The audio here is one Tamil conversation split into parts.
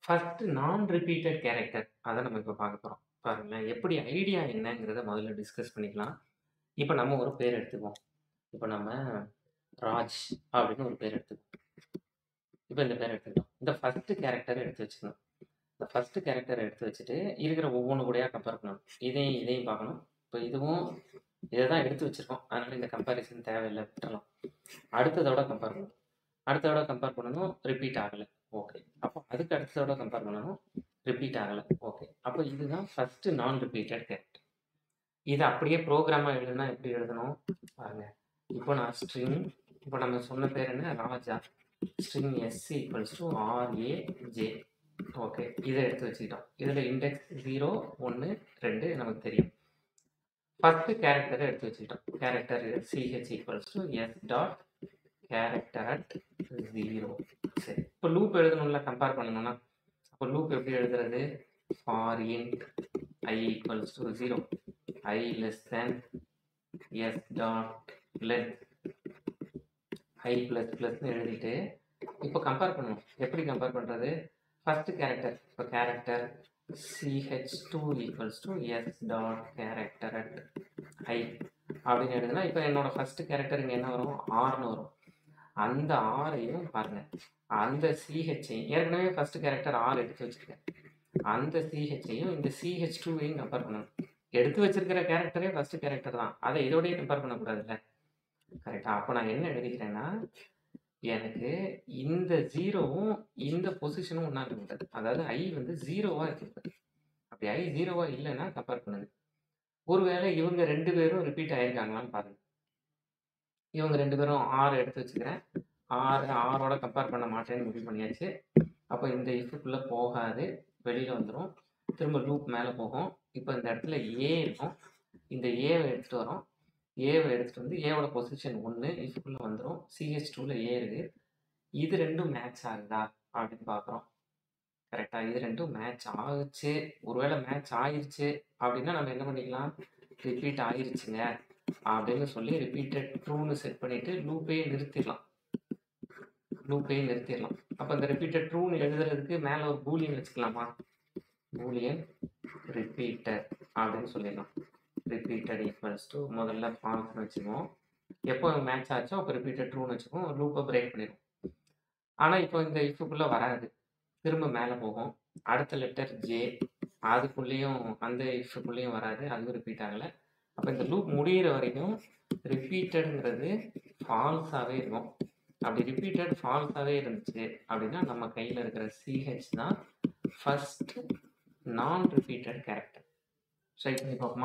ஃபர்ஸ்ட் நான் ரிப்பீட்டட் கேரக்டர் அத நம்ம இப்ப பார்க்க போறோம். பாருங்களேன். எப்படி ஐடியா என்னங்கிறத முதல்ல டிஸ்கஸ் பண்ணிக்கலாம். இப்ப நம்ம ஒரு பேர் எடுத்துக்குவோம். இப்ப நம்ம ராஜ் அப்படின்னு ஒரு பேர் எடுத்துக்குவோம். இப்ப இந்த பேர் எடுத்துக்கிட்டோம். இந்த ஃபர்ஸ்ட் கேரக்டர எடுத்து வச்சுக்கணும். இந்த ஃபர்ஸ்ட் கேரக்டர எடுத்து வச்சுட்டு, இருக்கிற ஒவ்வொன்னு கூடயா கம்பேர் பண்ணணும். இதையும் இதையும் பார்க்கணும். இப்ப இதுவும் இத தான் எடுத்து வச்சிருக்கோம். அதனால இந்த கம்பேரிசன் தேவையில்ல விட்டுறலாம். அடுத்ததோட கம்பேர் பண்ணணும். அடுத்ததோட கம்பேர் பண்ணணும். ரிப்பீட் ஆகல. ஓகே. அப்போ அதுக்கு அடுத்ததோட கம்பேர் பண்ணணும். ரிப்பீட் ஆகல. ஓகே. அப்போ இதுதான் ஃபர்ஸ்ட் நான் ரிப்பீட்டட் கேரக்டர். இத அப்படியே புரோகிராமா எழுதுனா எப்படி எழுதணும்? பாருங்க. இப்போ நான் ஸ்ட்ரிங் இப்போ நம்ம சொன்ன பேர் என்ன? Raja. String S equals to R A J. Okay. இத எடுத்து வச்சுக்கிட்டோம். இதுல இண்டெக்ஸ் 0, 1, 2 நமக்கு தெரியும். ஃபர்ஸ்ட் கேரக்டர எடுத்து வச்சுக்கிட்டோம். Character C H equals to S dot character at 0. சரி. இப்போ லூப் எழுதணும்ல கம்பேர் பண்ணணும்னா. அப்போ லூப் எப்படி எழுதுறது? For int i equals to 0. i less than S dot length i plus பிளஸ்ன்னு எழுதிட்டு, இப்போ கம்பேர் பண்ணணும். எப்படி கம்பேர் பண்றது? ஃபர்ஸ்ட் கேரக்டர் இப்போ character ch2 equals to S dot character at i அப்படின்னு எழுதுனா, இப்போ என்னோட ஃபர்ஸ்ட் கேரக்டர் இங்க என்ன வரும்? ஆர்ன்னு வரும். அந்த ஆரையும் பாருங்க. அந்த சிஹெச்சையும் ஏற்கனவே ஃபர்ஸ்ட் கேரக்டர் ஆர் எடுத்து வச்சிருக்கேன். அந்த சிஹெச்சையும் இந்த சிஹெச்2வையும் கம்பேர் பண்ணணும். எடுத்து வச்சிருக்கிற கேரக்டரே ஃபர்ஸ்ட் கேரக்டர் தான். அத இதோடயே கம்பேர் பண்ணக்கூடாதுல்ல. கரெக்ட்டா? அப்ப நான் என்ன எழுதிக்கிறேன்னா, எனக்கு இந்த 0வும் இந்த பொசிஷனும் ஒண்ணா இருக்கக்கூடாது. அதாவது i வந்து 0வா இருக்கக்கூடாது. அப்படி i 0வா இல்லன்னா கம்பேர் பண்ணுங்க. ஒருவேளை இவங்க 2 பேரும் ரிப்பீட் ஆயிருக்காங்களான்னு பாருங்க. இவங்க 2 பேரும் R எடுத்து வச்சுக்கிறேன். R Rஓட கம்பேர் பண்ண மாட்டேன்னு முடிவு பண்ணியாச்சு. அப்ப இந்த இஃப்க்குள்ள போகாது. வெளியில வந்துரும். திரும்ப லூப் மேல போகும். இப்ப இந்த இடத்துல A இருக்கும். இந்த Aவ எடுத்துட்டு வரோம். Aவ எடுத்துட்டு வந்து Aவோட பொசிஷன் 1 இஃப்க்குள்ள வந்துரும். CH2ல A இருக்கு. இது 2ம் மேட்ச் ஆகுதா? அப்படின்னு பார்க்குறோம். கரெக்ட்டா? இது 2ம் மேட்ச் ஆகுச்சு. ஒருவேளை மேட்ச் ஆயிருச்சு அப்படின்னா நம்ம என்ன பண்ணிக்கலாம்? ரிப்பீட் ஆயிருச்சுங்க அப்படின்னு சொல்லி ரிப்பீட்டட் ட்ரூன்னு செட் பண்ணிட்டு லூப்பையே நிறுத்திடலாம். லூப்பையே நிறுத்திடலாம். அப்ப இந்த ரிப்பீட்டட் ட்ரூன்னு எழுதுறதுக்கு மேல ஒரு பூலியன் வச்சுக்கலாமா? பூலியன் ரிப்பீட்டட் அப்படின்னு சொல்லிடலாம். ரிப்பீட்டட் ஈக்குவல்ஸ் டூ முதல்ல ஃபால்ஸ்ன்னு வச்சுக்குவோம். எப்போ மேட்ச் ஆச்சோ அப்போ ரிப்பீட்டட் ட்ரூன்னு வச்சுக்குவோம். லூப்ப பிரேக் பண்ணிரும். ஆனா இப்போ இந்த இஃப்க்குள்ள வராது. திரும்ப மேல போகும். அடுத்த லெட்டர் ஜே. அதுக்குள்ளேயும் அந்த இஃப்க்குள்ளேயும் வராது. அதுவும் ரிப்பீட் ஆகல. அப்ப இந்த லூப் முடியிற வரைக்கும் ரிப்பீட்டட்ங்கிறது ஃபால்ஸாவே இருக்கும். அப்படி ரிப்பீட்டட் ஃபால்ஸாவே இருந்துச்சு அப்படின்னா நம்ம கையில இருக்கிற சிஹெச் தான் first non repeated character. Try பண்ணி பார்ப்போமா?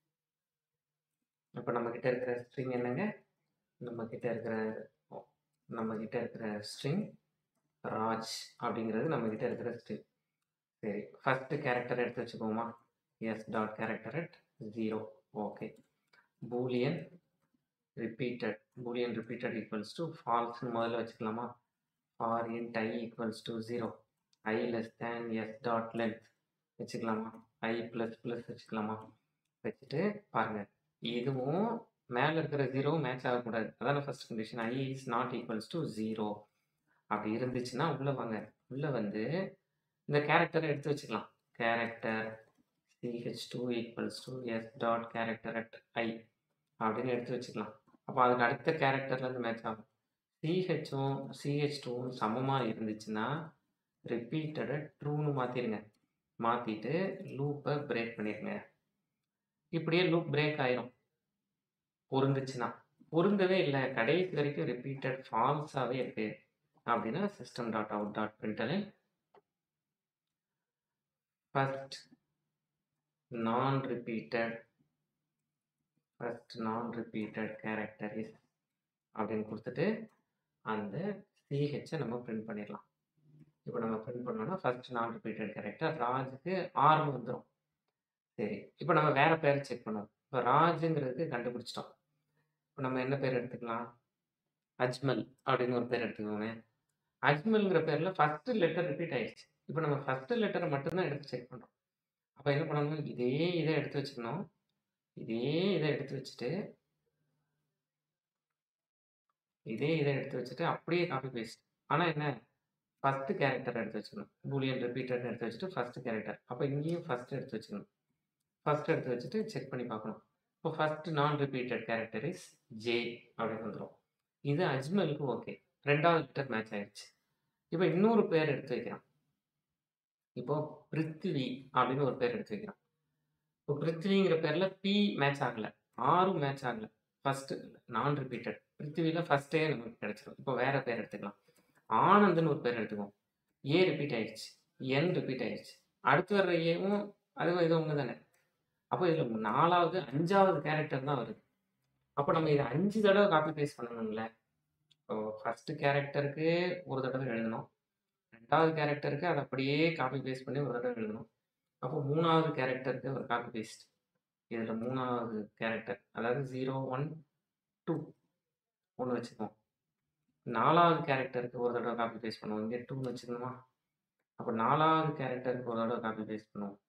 இப்ப நம்ம கிட்ட இருக்கிற ஸ்ட்ரிங் என்னங்க? நம்ம கிட்ட இருக்கிற ஓ நம்ம கிட்ட இருக்கிற ஸ்ட்ரிங் ராஜ் அப்படிங்கிறது நம்ம கிட்ட இருக்கிற ஸ்ட்ரிங். சரி. ஃபர்ஸ்ட் கேரக்டர் எடுத்து வச்சுக்குவோமா? S dot character at 0. Okay. Boolean repeated boolean repeated equals to ஃபால்ஸ்ன்னு முதல்ல வச்சுக்கலாமா? For int i equals to 0. i less than S dot length வச்சுக்கலாமா? i பிளஸ் பிளஸ் வச்சுக்கலாமா? வச்சுட்டு பாருங்க. இதுவும் மேல இருக்கிற 0வும் மேட்ச் ஆகக்கூடாது. அதான first condition. i is not equals to 0. அப்படி இருந்துச்சுன்னா உள்ள வாங்க. உள்ள வந்து இந்த கேரக்டர எடுத்து வச்சுக்கலாம். Character ch2 equals to S dot character at i அப்படின்னு எடுத்து வச்சுக்கலாம். அப்ப அதுக்கு அடுத்த கேரக்டர்ல இருந்து மேட்ச் ஆகும். சிஹெச்சும் சிஹெச்2வும் சமமா இருந்துச்சுன்னா ரிப்பீட்டட ட்ரூன்னு மாத்திருங்க. மாத்திட்டு லூப்ப பிரேக் பண்ணிருங்க. இப்படியே லூப் பிரேக் ஆயிரும். பொருந்துச்சுன்னா. பொருந்தவே இல்ல. கடைசி வரைக்கும் ரிப்பீட்டட் ஃபால்ஸாவே இருக்கு. அப்படின்னா system dot out dot println first non repeated first non repeated character is அப்படின்னு குடுத்துட்டு, அந்த சிஹெச்ச நம்ம பிரிண்ட் பண்ணிரலாம். இப்ப நம்ம பிரிண்ட் பண்ணோம்னா ஃபர்ஸ்ட் நான் ரிப்பீட்டட் கேரக்டர் ராஜுக்கு ஆர்ன்னு வந்துரும். சரி. இப்ப நம்ம வேற பேர செக் பண்ணுவோம். இப்ப ராஜுங்கிறதுக்கு கண்டுபிடிச்சுட்டோம். இப்ப நம்ம என்ன பேர் எடுத்துக்கலாம்? அஜ்மல் அப்படின்னு ஒரு பேர் எடுத்துக்கோங்க. அஜ்மல்ங்கிற பேர்ல ஃபர்ஸ்ட் லெட்டர் ரிப்பீட் ஆயிடுச்சு. இப்ப நம்ம ஃபர்ஸ்ட் லெட்டர மட்டும் தான் எடுத்து செக் பண்றோம். அப்ப என்ன பண்ணணும்? இதே இத எடுத்து வச்சுக்கணும். இதே இத எடுத்து வச்சுட்டு இதே இத எடுத்து வச்சுட்டு அப்படியே காப்பி பேஸ்ட். ஆனா என்ன? ஃபர்ஸ்ட் கேரக்டர் எடுத்து வச்சுக்கணும். பூலியன் ரிப்பீட்டட்ன்னு எடுத்து வச்சுட்டு ஃபர்ஸ்ட் கேரக்டர். அப்ப இங்கேயும் ஃபர்ஸ்ட் எடுத்து வச்சுக்கணும். ஃபர்ஸ்ட் எடுத்து வச்சுட்டு செக் பண்ணி பார்க்கணும். இப்போ first non repeated character is J அப்படின்னு வந்துரும். இது அஜ்மலுக்கு ஓகே. 2வது லெட்டர் மேட்ச் ஆயிடுச்சு. இப்போ இன்னொரு பேர் எடுத்து வைக்கிறான். இப்போ பிருத்திவி அப்படின்னு ஒரு பேர் எடுத்து வைக்கிறான். இப்போ பிருத்திவிங்கிற பேர்ல பி மேட்ச் ஆகல. ஆரும் மேட்ச் ஆகல. First non repeated. பிருத்திவில ஃபர்ஸ்ட்டே நமக்கு கிடைச்சிரும். இப்போ வேற பேர் எடுத்துக்கலாம். ஆனந்த்ன்னு ஒரு பேர் எடுத்துக்குவோம். ஏ ரிப்பீட் ஆயிடுச்சு. என் ரிப்பீட் ஆயிடுச்சு. அடுத்து வர்ற ஏவும் அதுவும் இதுவும் ஒண்ணு தானே. அப்போ இதுல 4வது 5வது கேரக்டர் தான் வருது. அப்போ நம்ம இத 5 தடவ காப்பி பேஸ்ட் பண்ணணும்ல. இப்போ ஃபர்ஸ்ட் கேரக்டருக்கு ஒரு தடவ எழுதணும். 2வது கேரக்டருக்கு அத அப்படியே காப்பி பேஸ்ட் பண்ணி ஒரு தடவ எழுதணும். அப்போ 3வது கேரக்டருக்கு ஒரு காப்பி பேஸ்ட். இதுல 3வது கேரக்டர் அதாவது 0, 1, 2 ஒண்ணு வச்சுக்குவோம். 4வது கேரக்டருக்கு ஒரு தடவ காப்பி பேஸ்ட் பண்ணுவோம். இங்க 2ன்னு வச்சுக்கணுமா? அப்ப 4வது கேரக்டருக்கு ஒரு தடவ காப்பி பேஸ்ட் பண்ணுவோம்.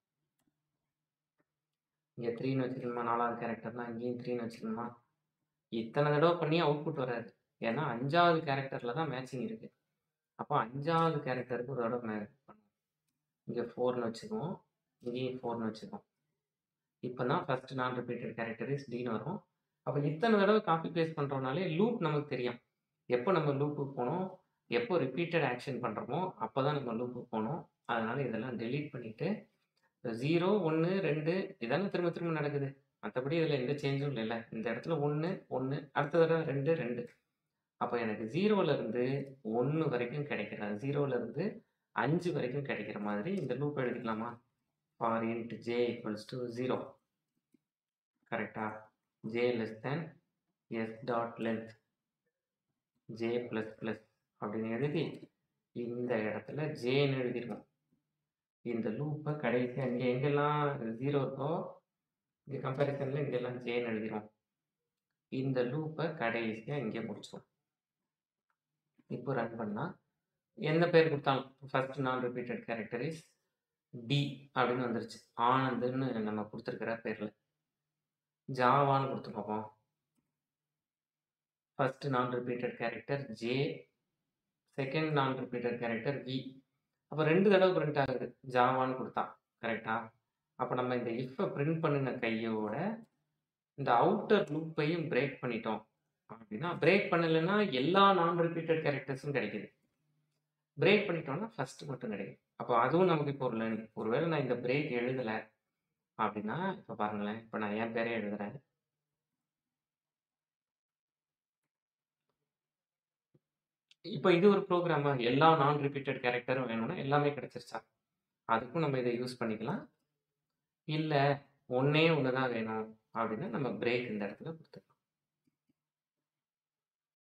இங்க 3ன்னு வச்சுக்கணுமா? 4வது கேரக்டர்னா இங்கேயும் 3ன்னு வச்சுக்கணுமா? இத்தன தடவ பண்ணி அவுட்புட் வராது. ஏன்னா 5வது கேரக்டர்ல தான் மேட்சிங் இருக்கு. அப்போ 5வது கேரக்டருக்கு ஒரு தடவ மே பண்ணுவோம். இங்க 4ன்னு வச்சுக்குவோம். இங்கேயும் 4ன்னு வச்சுக்குவோம். இப்பதான் first non repeated character is டின்னு வரும். அப்ப இத்தன தடவ காப்பி பேஸ்ட் பண்றோம்னாலே லூப் நமக்கு தெரியும். எப்போ நம்ம லூப்புக்கு போணும், எப்போ ரிப்பீட்டட் ஆக்ஷன் பண்றோமோ, அப்பதான் நம்ம லூப்புக்கு போணும். அதனால இதெல்லாம் டெலீட் பண்ணிட்டு 0, 1, 2 இதானே திரும்ப திரும்ப நடக்குது. மத்தபடி இதுல எந்த சேஞ்சும் இல்லைல்ல. இந்த இடத்துல 1, 1 அடுத்த தடவ 2, 2 அப்ப எனக்கு 0ல இருந்து 1 வரைக்கும் கிடைக்கிற 0ல இருந்து 5 வரைக்கும் கிடைக்கிற மாதிரி இந்த லூப் எழுதிக்கலாமா? For int J equals to 0 கரெக்ட்டா? J less than S dot length J plus plus அப்படின்னு எழுதி இந்த இடத்துல ஜேன்னு எழுதிருவோம். இந்த லூப்ப கடைசியா இங்க எங்கெல்லாம் 0 இருக்கோ, இங்க கம்பேரிசன்ல இங்கெல்லாம் ஜேன்னு எழுதிருவோம். இந்த லூப்ப கடைசியா இங்க முடிச்சுருவோம். இப்போ ரன் பண்ணா எந்த பேர் குடுத்தாலும் first non repeated character is D அப்படின்னு வந்துருச்சு. ஆனந்த்ன்னு நம்ம குடுத்திருக்கிற பேர்ல. ஜாவான்னு குடுத்து பார்ப்போம். First non repeated character J. Second non repeated character V. அப்ப 2 தடவ பிரிண்ட் ஆகுது. ஜாவான்னு குடுத்தா. கரெக்ட்டா? அப்ப நம்ம இந்த இஃப்ப பிரிண்ட் பண்ணுன கையோட இந்த அவுட்டர் லூப்பையும் பிரேக் பண்ணிட்டோம். அப்படின்னா பிரேக் பண்ணலன்னா எல்லா நான் ரிப்பீட்டட் கேரக்டர்ஸும் கிடைக்குது. பிரேக் பண்ணிட்டோம்னா ஃபர்ஸ்ட் மட்டும் கிடைக்கும். அப்போ அதுவும் நமக்கு இப்போ ஒரு லேர்னிங். ஒருவேளை நான் இந்த பிரேக் எழுதல அப்படின்னா, இப்ப பாருங்களேன். இப்ப நான் என் பேரே எழுதுறேன். இப்ப இது ஒரு புரோகிராமா? எல்லா நான் ரிப்பீட்டட் கேரக்டரும் வேணும்னா எல்லாமே கிடைச்சிருச்சா? அதுக்கும் நம்ம இத யூஸ் பண்ணிக்கலாம். இல்ல ஒண்ணே ஒண்ணு தான் வேணும் அப்படின்னா நம்ம பிரேக் இந்த இடத்துல குடுத்துக்கலாம்.